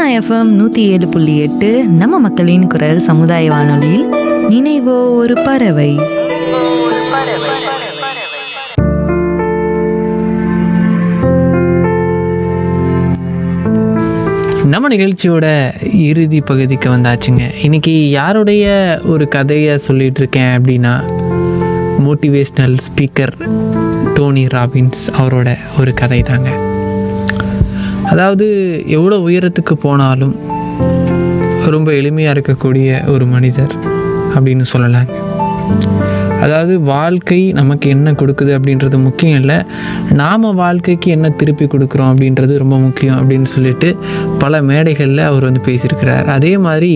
FM நூற்றி ஏழு புள்ளி எட்டு நம்ம மக்களின் குரல் சமுதாய வானொலியில் நினைவோ ஒரு பறவை நம்ம நிகழ்ச்சியோட இறுதி பகுதிக்கு வந்தாச்சுங்க இன்னைக்கு யாருடைய ஒரு கதையை சொல்லிட்டு இருக்கேன் அப்படின்னா மோட்டிவேஷ்னல் ஸ்பீக்கர் டோனி ராபின்ஸ் அவரோட ஒரு கதை தாங்க அதாவது எவ்வளோ உயரத்துக்கு போனாலும் ரொம்ப எளிமையாக இருக்கக்கூடிய ஒரு மனிதர் அப்படின்னு சொல்லலாங்க அதாவது வாழ்க்கை நமக்கு என்ன கொடுக்குது அப்படின்றது முக்கியம் இல்லை நாம் வாழ்க்கைக்கு என்ன திருப்பி கொடுக்குறோம் அப்படின்றது ரொம்ப முக்கியம் அப்படின்னு சொல்லிட்டு பல மேடைகளில் அவர் வந்து பேசியிருக்கிறார் அதே மாதிரி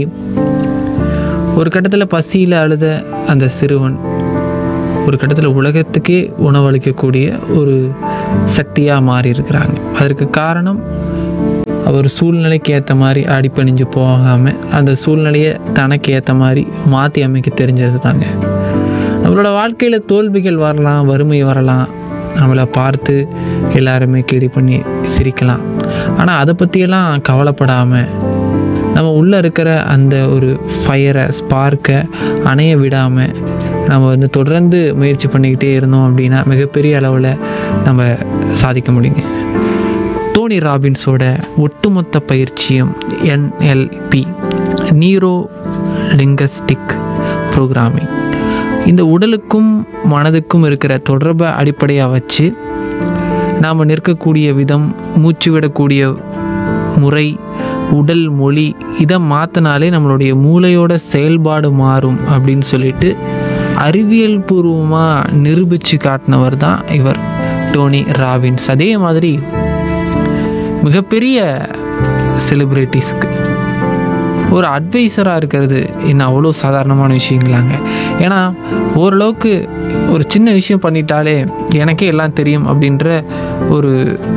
ஒரு கட்டத்தில் பசியில் அழுத அந்த சிறுவன் ஒரு கட்டத்தில் உலகத்துக்கே உணவளிக்கக்கூடிய ஒரு சக்தியாக மாறி இருக்கிறாங்க அதற்கு காரணம் அவர் சூழ்நிலைக்கு ஏற்ற மாதிரி அடிப்பணிஞ்சு போகாமல் அந்த சூழ்நிலையை தனக்கு ஏற்ற மாதிரி மாற்றி அமைக்க தெரிஞ்சது தாங்க நம்மளோட வாழ்க்கையில் தோல்விகள் வரலாம் வறுமை வரலாம் நம்மளை பார்த்து எல்லாருமே கேலி பண்ணி சிரிக்கலாம் ஆனால் அதை பற்றியெல்லாம் கவலைப்படாமல் நம்ம உள்ளே இருக்கிற அந்த ஒரு ஃபயரை ஸ்பார்க்கை அணைய விடாமல் நம்ம வந்து தொடர்ந்து முயற்சி பண்ணிக்கிட்டே இருந்தோம் அப்படின்னா மிகப்பெரிய அளவில் நம்ம சாதிக்க முடியுங்க டோனி ராபின்ஸோட ஒட்டுமொத்த பயிற்சியும் என்எல்பி நியூரோ லிங்கஸ்டிக் ப்ரோக்ராமிங் இந்த உடலுக்கும் மனதுக்கும் இருக்கிற தொடர்பை அடிப்படையாக வச்சு நாம் நிற்கக்கூடிய விதம் மூச்சு விடக்கூடிய முறை உடல் மொழி இதை மாற்றினாலே நம்மளுடைய மூளையோட செயல்பாடு மாறும் அப்படின்னு சொல்லிட்டு அறிவியல் பூர்வமாக நிரூபித்து காட்டினவர் தான் இவர் டோனி ராபின்ஸ் அதே மாதிரி மிகப்பெரிய செலிப்ரிட்டிஸ்க்கு ஒரு அட்வைசராக இருக்கிறது இன்னும் அவ்வளோ சாதாரணமான விஷயங்களாங்க ஏன்னா ஓரளவுக்கு ஒரு சின்ன விஷயம் பண்ணிட்டாலே எனக்கே எல்லாம் தெரியும் அப்படின்ற ஒரு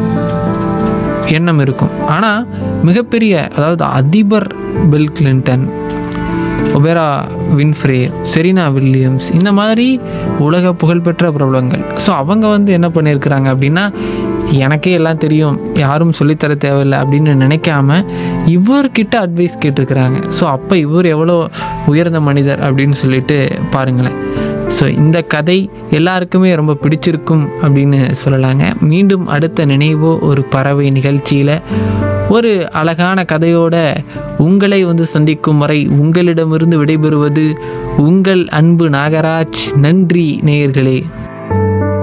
எண்ணம் இருக்கும் ஆனால் மிகப்பெரிய அதாவது அதிபர் Bill Clinton Oprah Winfrey Serena Williams இந்த மாதிரி உலக புகழ்பெற்ற பிரபலங்கள் ஸோ அவங்க வந்து என்ன பண்ணியிருக்கிறாங்க அப்படின்னா எனக்கே எல்லாம் தெரியும் யாரும் சொல்லித்தர தேவையில்லை அப்படின்னு நினைக்காம இவர்கிட்ட அட்வைஸ் கேட்டிருக்கிறாங்க ஸோ அப்போ இவர் எவ்வளோ உயர்ந்த மனிதர் அப்படின்னு சொல்லிட்டு பாருங்களேன் ஸோ இந்த கதை எல்லாருக்குமே ரொம்ப பிடிச்சிருக்கும் அப்படின்னு சொல்லலாங்க மீண்டும் அடுத்த நினைவோ ஒரு பறவை நிகழ்ச்சியில் ஒரு அழகான கதையோட உங்களை வந்து சந்திக்கும் வரை உங்களிடமிருந்து விடைபெறுவது உங்கள் அன்பு நாகராஜ் நன்றி நேயர்களே